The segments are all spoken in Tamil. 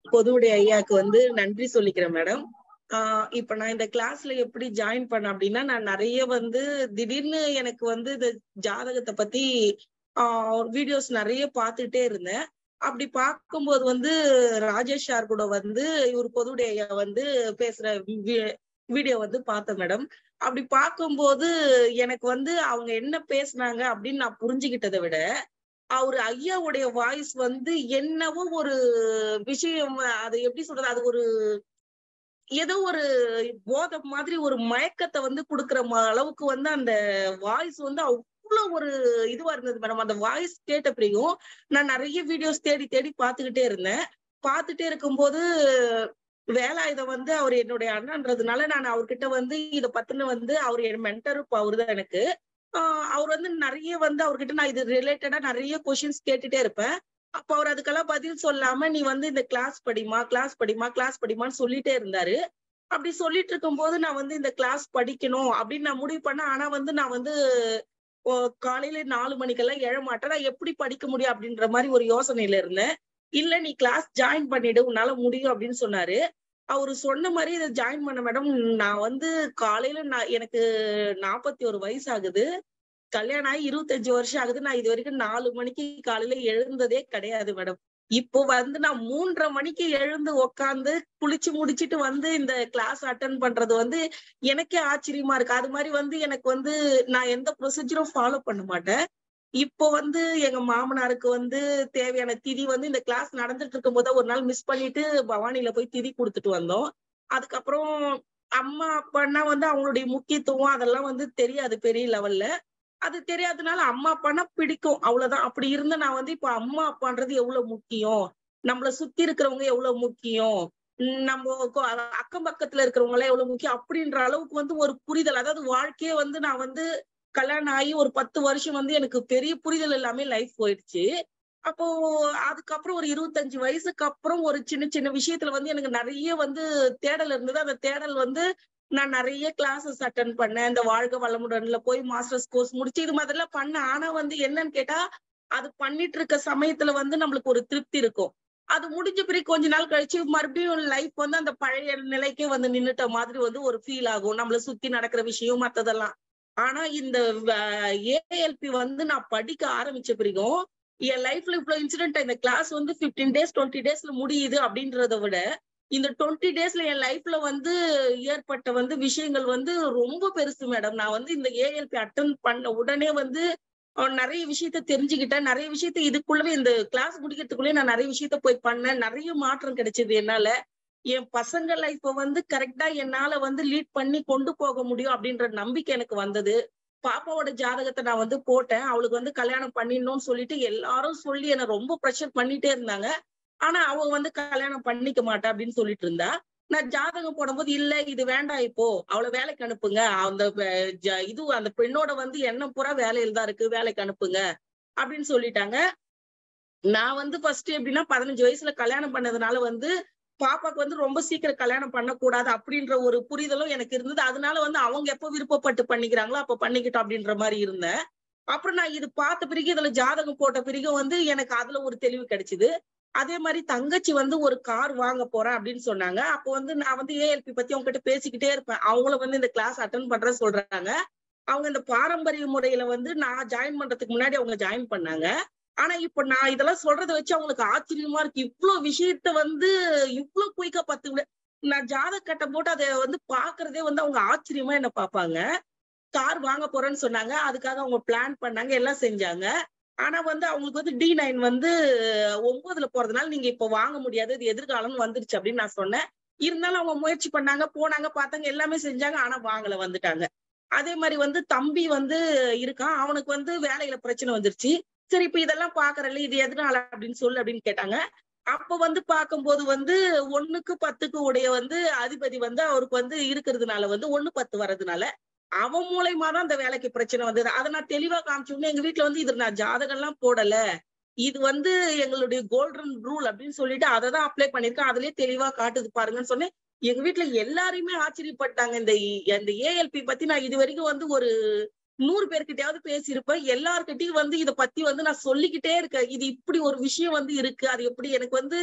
பொதுவுடைய ஐயாக்கு வந்து நன்றி சொல்லிக்கிறேன் மேடம் ஆஹ் இப்ப நான் இந்த கிளாஸ்ல எப்படி ஜாயின் பண்ண அப்படின்னா நான் நிறைய வந்து திடீர்னு எனக்கு வந்து இந்த ஜாதகத்தை பத்தி ஆஹ் வீடியோஸ் நிறைய பார்த்துட்டே இருந்தேன் அப்படி பார்க்கும்போது வந்து ராஜேஷ் சார் கூட வந்து இவர் பொதுவுடைய ஐயா வந்து பேசுற வீடியோ வந்து பார்த்தேன் மேடம் அப்படி பார்க்கும்போது எனக்கு வந்து அவங்க என்ன பேசுனாங்க அப்படின்னு நான் புரிஞ்சுக்கிட்டதை விட அவரு ஐயாவுடைய வாய்ஸ் வந்து என்னவோ ஒரு விஷயம் அது எப்படி சொல்றது அது ஒரு ஏதோ ஒரு போதை மாதிரி ஒரு மயக்கத்தை வந்து கொடுக்குற அளவுக்கு வந்து அந்த வாய்ஸ் வந்து அவ்வளவு ஒரு இதுவா இருந்தது மேடம் அந்த வாய்ஸ் கேட்ட பிறகும் நான் நிறைய வீடியோஸ் தேடி தேடி பார்த்துக்கிட்டே இருந்தேன் பார்த்துட்டே இருக்கும்போது வேலாயுதம் வந்து அவர் என்னுடைய அண்ணன்றதுனால நான் அவர்கிட்ட வந்து இதை பத்தின வந்து அவர் என் மென்டர் அவர் தான் எனக்கு ஆஹ் அவர் வந்து நிறைய வந்து அவர்கிட்ட நான் இது ரிலேட்டடா நிறைய கொஷின்ஸ் கேட்டுட்டே இருப்பேன் அப்ப அவர் அதுக்கெல்லாம் பதில் சொல்லாம நீ வந்து இந்த கிளாஸ் படிமா கிளாஸ் படிமா கிளாஸ் படிமான்னு சொல்லிட்டே இருந்தாரு அப்படி சொல்லிட்டு இருக்கும்போது நான் வந்து இந்த கிளாஸ் படிக்கணும் அப்படின்னு நான் முடிவு பண்ணேன் ஆனா வந்து நான் வந்து காலையில நாலு மணிக்கெல்லாம் எழ மாட்டேன் நான் எப்படி படிக்க முடியும் அப்படின்ற மாதிரி ஒரு யோசனையில இருந்தேன் இல்ல நீ கிளாஸ் ஜாயின் பண்ணிடு உன்னால முடியும் அப்படின்னு சொன்னாரு அவரு சொன்ன மாதிரி இதை ஜாயின் பண்ண மேடம் நான் வந்து காலையில நான் எனக்கு நாற்பத்தி ஒரு வயசு ஆகுது கல்யாணம் ஆகி இருபத்தஞ்சு வருஷம் ஆகுது நான் இது வரைக்கும் நாலு மணிக்கு காலையில எழுந்ததே கிடையாது மேடம் இப்போ வந்து நான் மூன்றரை மணிக்கு எழுந்து உக்காந்து குளிச்சு முடிச்சிட்டு வந்து இந்த கிளாஸ் அட்டன் பண்றது வந்து எனக்கே ஆச்சரியமா இருக்கு அது மாதிரி வந்து எனக்கு வந்து நான் எந்த ப்ரொசீஜரும் ஃபாலோ பண்ண மாட்டேன் இப்போ வந்து எங்க மாமனாருக்கு வந்து தேவையான திதி வந்து இந்த கிளாஸ் நடந்துட்டு இருக்கும் போது ஒரு நாள் மிஸ் பண்ணிட்டு பவானில போய் திதி கொடுத்துட்டு வந்தோம் அதுக்கப்புறம் அம்மா அப்பான்னா வந்து அவங்களுடைய முக்கியத்துவம் அதெல்லாம் வந்து தெரியாது பெரிய லெவல்ல அது தெரியாதனால அம்மா அப்பானா பிடிக்கும் அவ்வளவுதான் அப்படி இருந்து நான் வந்து இப்ப அம்மா அப்பான்றது எவ்வளவு முக்கியம் நம்மள சுத்தி இருக்கிறவங்க எவ்வளவு முக்கியம் நம்ம அக்கம் பக்கத்துல இருக்கிறவங்க எல்லாம் எவ்வளவு முக்கியம் அப்படின்ற அளவுக்கு வந்து ஒரு புரிதல் அதாவது வாழ்க்கையே வந்து நான் வந்து கல்யாணம் ஆகி ஒரு பத்து வருஷம் வந்து எனக்கு பெரிய புரிதல் எல்லாமே லைஃப் போயிடுச்சு அப்போ அதுக்கப்புறம் ஒரு இருபத்தஞ்சு வயசுக்கு அப்புறம் ஒரு சின்ன சின்ன விஷயத்துல வந்து எனக்கு நிறைய வந்து தேடல் இருந்தது அந்த தேடல் வந்து நான் நிறைய கிளாஸஸ் அட்டன் பண்ணேன் இந்த வாழ்க வளமுடன்ல போய் மாஸ்டர்ஸ் கோர்ஸ் முடிச்சு இது மாதிரிலாம் பண்ணேன் ஆனா வந்து என்னன்னு கேட்டா அது பண்ணிட்டு இருக்க சமயத்துல வந்து நம்மளுக்கு ஒரு திருப்தி இருக்கும் அது முடிஞ்ச பிறகு கொஞ்ச நாள் கழிச்சு மறுபடியும் லைஃப் வந்து அந்த பழைய நிலைக்கே வந்து நின்னுட்ட மாதிரி வந்து ஒரு ஃபீல் ஆகும் நம்மள சுத்தி நடக்கிற விஷயம் மத்ததெல்லாம் ஆனா இந்த ஏஎல்பி வந்து நான் படிக்க ஆரம்பிச்ச பிறகும் என் லைஃப்ல இவ்வளவு இன்சிடென்ட் இந்த கிளாஸ் வந்து பிப்டீன் டேஸ் டுவெண்ட்டி டேஸ்ல முடியுது அப்படின்றத விட இந்த டுவெண்ட்டி டேஸ்ல என் லைஃப்ல வந்து ஏற்பட்ட வந்து விஷயங்கள் வந்து ரொம்ப பெருசு மேடம் நான் வந்து இந்த ஏஎல்பி அட்டன் பண்ண உடனே வந்து நிறைய விஷயத்த தெரிஞ்சுக்கிட்டேன் நிறைய விஷயத்த இதுக்குள்ளவே இந்த கிளாஸ் முடிக்கிறதுக்குள்ளே நான் நிறைய விஷயத்த போய் பண்ணேன் நிறைய மாற்றம் கிடைச்சது என்னால என் பசங்க லைஃப்ப வந்து கரெக்டா என்னால வந்து லீட் பண்ணி கொண்டு போக முடியும் அப்படின்ற நம்பிக்கை எனக்கு வந்தது பாப்பாவோட ஜாதகத்தை நான் வந்து போட்டேன் அவளுக்கு வந்து கல்யாணம் பண்ணிடணும்னு சொல்லிட்டு எல்லாரும் சொல்லி என்ன ரொம்ப ப்ரெஷர் பண்ணிட்டே இருந்தாங்க ஆனா அவ வந்து கல்யாணம் பண்ணிக்க மாட்டா அப்படின்னு சொல்லிட்டு இருந்தா நான் ஜாதகம் போடும்போது இல்ல இது வேண்டாம் இப்போ அவளை வேலைக்கு அனுப்புங்க அந்த இது அந்த பெண்ணோட வந்து எண்ணம் பூரா வேலையில தான் இருக்கு வேலைக்கு அனுப்புங்க அப்படின்னு சொல்லிட்டாங்க நான் வந்து ஃபர்ஸ்ட் எப்படின்னா பதினஞ்சு வயசுல கல்யாணம் பண்ணதுனால வந்து பாப்பாக்கு வந்து ரொம்ப சீக்கிரம் கல்யாணம் பண்ணக்கூடாது அப்படின்ற ஒரு புரிதலும் எனக்கு இருந்தது அதனால வந்து அவங்க எப்ப விருப்பப்பட்டு பண்ணிக்கிறாங்களோ அப்ப பண்ணிக்கிட்டோம் அப்படின்ற மாதிரி இருந்தேன் அப்புறம் நான் இது பார்த்த பிறகு இதுல ஜாதகம் போட்ட பிறகு வந்து எனக்கு அதுல ஒரு தெளிவு கிடைச்சது அதே மாதிரி தங்கச்சி வந்து ஒரு கார் வாங்க போறேன் அப்படின்னு சொன்னாங்க அப்போ வந்து நான் வந்து ஏஎல்பி பத்தி அவங்க கிட்ட பேசிக்கிட்டே இருப்பேன் அவங்களும் வந்து இந்த கிளாஸ் அட்டன் பண்ற சொல்றாங்க அவங்க இந்த பாரம்பரிய முறையில வந்து நான் ஜாயின் பண்றதுக்கு முன்னாடி அவங்க ஜாயின் பண்ணாங்க ஆனா இப்ப நான் இதெல்லாம் சொல்றத வச்சு அவங்களுக்கு ஆச்சரியமா இருக்கு இவ்வளவு விஷயத்த வந்து இவ்வளவு குயிக்கா பத்து நான் ஜாத கட்டம் போட்டு அதை வந்து பாக்குறதே வந்து அவங்க ஆச்சரியமா என்ன பாப்பாங்க கார் வாங்க போறேன்னு சொன்னாங்க அதுக்காக அவங்க பிளான் பண்ணாங்க எல்லாம் செஞ்சாங்க ஆனா வந்து அவங்களுக்கு வந்து டி நைன் வந்து ஒன்பதுல போறதுனால நீங்க இப்ப வாங்க முடியாது இது எதிர்காலம் வந்துருச்சு அப்படின்னு நான் சொன்னேன் இருந்தாலும் அவங்க முயற்சி பண்ணாங்க போனாங்க பார்த்தாங்க எல்லாமே செஞ்சாங்க ஆனா வாங்கல வந்துட்டாங்க அதே மாதிரி வந்து தம்பி வந்து இருக்கான் அவனுக்கு வந்து வேலையில பிரச்சனை வந்துருச்சு சரி இப்ப இதெல்லாம் பாக்குறல இது எதனால அப்படின்னு சொல்லு அப்படின்னு கேட்டாங்க அப்ப வந்து பார்க்கும்போது வந்து ஒண்ணுக்கு பத்துக்கு உடைய வந்து அதிபதி வந்து அவருக்கு வந்து இருக்கிறதுனால வந்து ஒண்ணு பத்து வர்றதுனால அவன் மூலயமா தான் அந்த வேலைக்கு பிரச்சனை வந்தது அதை நான் தெளிவா காமிச்சோம்னா எங்க வீட்டுல வந்து இது நான் ஜாதகம் எல்லாம் போடல இது வந்து எங்களுடைய கோல்டன் ரூல் அப்படின்னு சொல்லிட்டு அதை தான் அப்ளை பண்ணிருக்கேன் அதுலயே தெளிவா காட்டுது பாருங்கன்னு சொன்னேன் எங்க வீட்டுல எல்லாருமே ஆச்சரியப்பட்டாங்க இந்த இந்த ஏஎல்பி பத்தி நான் இது வரைக்கும் வந்து ஒரு நூறு பேர்கிட்டயாவது பேசியிருப்பேன் எல்லார்கிட்டயும் வந்து இத பத்தி வந்து நான் சொல்லிக்கிட்டே இருக்கேன் இது இப்படி ஒரு விஷயம் வந்து இருக்கு அது எப்படி எனக்கு வந்து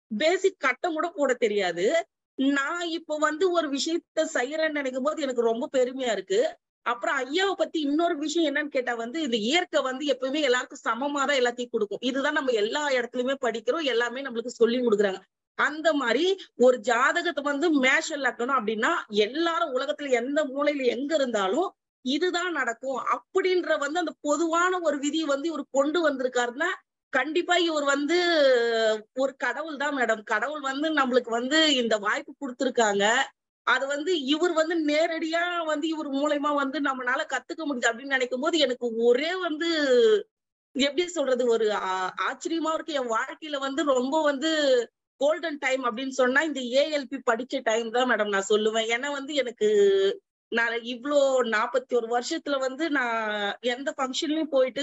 பேசிக் கட்டம் கூட போட தெரியாது நான் இப்போ வந்து ஒரு விஷயத்த செய்யறேன்னு நினைக்கும் போது எனக்கு ரொம்ப பெருமையா இருக்கு அப்புறம் ஐயாவை பத்தி இன்னொரு விஷயம் என்னன்னு கேட்டா வந்து இந்த இயற்கை வந்து எப்பவுமே எல்லாருக்கும் சமமா தான் எல்லாத்தையும் கொடுக்கும் இதுதான் நம்ம எல்லா இடத்துலயுமே படிக்கிறோம் எல்லாமே நம்மளுக்கு சொல்லி கொடுக்குறாங்க அந்த மாதிரி ஒரு ஜாதகத்தை வந்து மேஷல் ஆக்கணும் அப்படின்னா எல்லாரும் உலகத்துல எந்த மூலையில எங்க இருந்தாலும் இதுதான் நடக்கும் அப்படின்ற வந்து அந்த பொதுவான ஒரு விதி வந்து இவர் கொண்டு வந்திருக்காருன்னா கண்டிப்பா இவர் வந்து ஒரு கடவுள் தான் மேடம் கடவுள் வந்து நம்மளுக்கு வந்து இந்த வாய்ப்பு கொடுத்திருக்காங்க அது வந்து இவர் வந்து நேரடியா வந்து இவர் மூலயமா வந்து நம்மளால கத்துக்க முடியுது அப்படின்னு நினைக்கும் போது எனக்கு ஒரே வந்து எப்படி சொல்றது ஒரு ஆ- ஆச்சரியமா இருக்கு என் வாழ்க்கையில வந்து ரொம்ப வந்து கோல்டன் டைம் அப்படின்னு சொன்னா இந்த ஏஎல்பி படிச்ச டைம் தான் மேடம் நான் சொல்லுவேன் ஏன்னா வந்து எனக்கு நான் இவ்ளோ நாற்பத்தி ஒரு வருஷத்துல வந்து நான் எந்த ஃபங்க்ஷன்லயும் போயிட்டு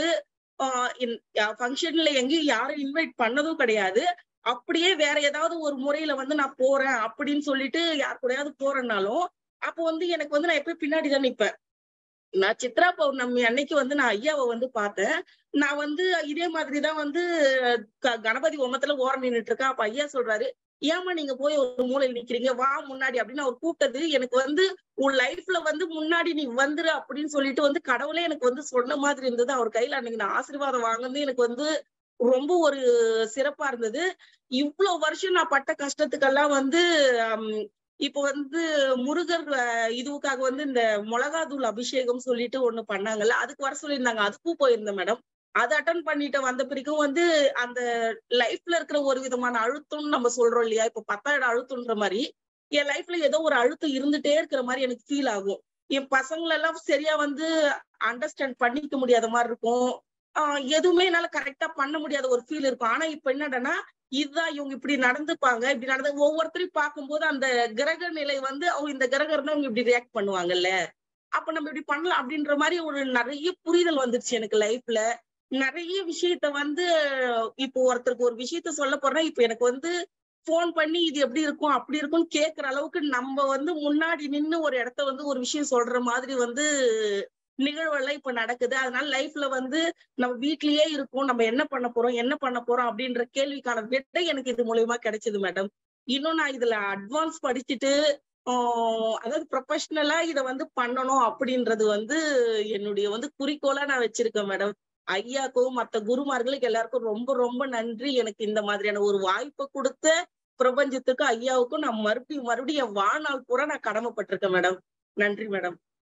ஃபங்க்ஷன்ல எங்கேயும் யாரும் இன்வைட் பண்ணதும் கிடையாது அப்படியே வேற ஏதாவது ஒரு முறையில வந்து நான் போறேன் அப்படின்னு சொல்லிட்டு யார் கூடயாவது போறேன்னாலும் அப்போ வந்து எனக்கு வந்து நான் எப்பயும் பின்னாடி தான் நிப்பேன் நான் சித்ரா பௌர்ணமி அன்னைக்கு வந்து நான் ஐயாவை வந்து பார்த்தேன் நான் வந்து இதே மாதிரிதான் வந்து க- கணபதி உமத்துல ஓரம் நின்னுட்டு இருக்கேன் அப்ப ஐயா சொல்றாரு ஏமா நீங்க போய் ஒரு மூலையில் நிக்கிறீங்க வா முன்னாடி அப்படின்னு அவர் கூப்பிட்டது எனக்கு வந்து உன் லைஃப்ல வந்து முன்னாடி நீ வந்துரு அப்படின்னு சொல்லிட்டு வந்து கடவுளே எனக்கு வந்து சொன்ன மாதிரி இருந்தது அவர் கையில அன்னைக்கு நான் ஆசீர்வாதம் வாங்கினது எனக்கு வந்து ரொம்ப ஒரு சிறப்பா இருந்தது இவ்வளவு வருஷம் நான் பட்ட கஷ்டத்துக்கெல்லாம் வந்து ஹம், இப்போ வந்து முருகர் அஹ், இதுவுக்காக வந்து இந்த மிளகாதூள் அபிஷேகம் சொல்லிட்டு ஒண்ணு பண்ணாங்கல்ல அதுக்கு வர சொல்லியிருந்தாங்க அதுக்கும் போயிருந்தேன் மேடம் அதை அட்டன் பண்ணிட்டு வந்த பிறகும் வந்து அந்த லைஃப்ல இருக்கிற ஒரு விதமான அழுத்தம்னு நம்ம சொல்றோம் இல்லையா இப்ப பத்தாயிரம் அழுத்தம்ன்ற மாதிரி என் லைஃப்ல ஏதோ ஒரு அழுத்தம் இருந்துட்டே இருக்கிற மாதிரி எனக்கு ஃபீல் ஆகும் என் பசங்களை எல்லாம் சரியா வந்து அண்டர்ஸ்டாண்ட் பண்ணிக்க முடியாத மாதிரி இருக்கும் ஆஹ் எதுவுமே என்னால கரெக்டா பண்ண முடியாத ஒரு ஃபீல் இருக்கும் ஆனா இப்ப என்னடனா இதுதான் இவங்க இப்படி நடந்துப்பாங்க இப்படி நடந்து ஒவ்வொருத்தரையும் பார்க்கும்போது அந்த கிரக நிலை வந்து அவங்க இந்த கிரகம் இருந்தா அவங்க இப்படி ரியாக்ட் பண்ணுவாங்கல்ல அப்ப நம்ம இப்படி பண்ணலாம் அப்படின்ற மாதிரி ஒரு நிறைய புரிதல் வந்துருச்சு எனக்கு லைஃப்ல நிறைய விஷயத்த வந்து இப்போ ஒருத்தருக்கு ஒரு விஷயத்த சொல்ல போறேன்னா இப்ப எனக்கு வந்து ஃபோன் பண்ணி இது எப்படி இருக்கும் அப்படி இருக்கும்னு கேக்குற அளவுக்கு நம்ம வந்து முன்னாடி நின்னு ஒரு இடத்த வந்து ஒரு விஷயம் சொல்ற மாதிரி வந்து நிகழ்வெல்லாம் இப்ப நடக்குது அதனால லைஃப்ல வந்து நம்ம வீட்லயே இருக்கோம் நம்ம என்ன பண்ண போறோம் என்ன பண்ண போறோம் அப்படின்ற கேள்விக்கான விடை எனக்கு இது மூலியமா கிடைச்சது மேடம் இன்னும் நான் இதுல அட்வான்ஸ் படிச்சுட்டு ஆஹ் அதாவது ப்ரொஃபஷனலா இத வந்து பண்ணணும் அப்படின்றது வந்து என்னுடைய வந்து குறிக்கோளா நான் வச்சிருக்கேன் மேடம் ஐயாக்கும் மத்த குருமார்களுக்கு எல்லாருக்கும் ரொம்ப ரொம்ப நன்றி எனக்கு இந்த மாதிரியான ஒரு வாய்ப்பை கொடுத்த பிரபஞ்சத்துக்கும் ஐயாவுக்கும் நான் மறுபடியும் மறுபடியும் என் வாழ்நாள் பூரா நான் கடமைப்பட்டிருக்கேன் மேடம் நன்றி மேடம்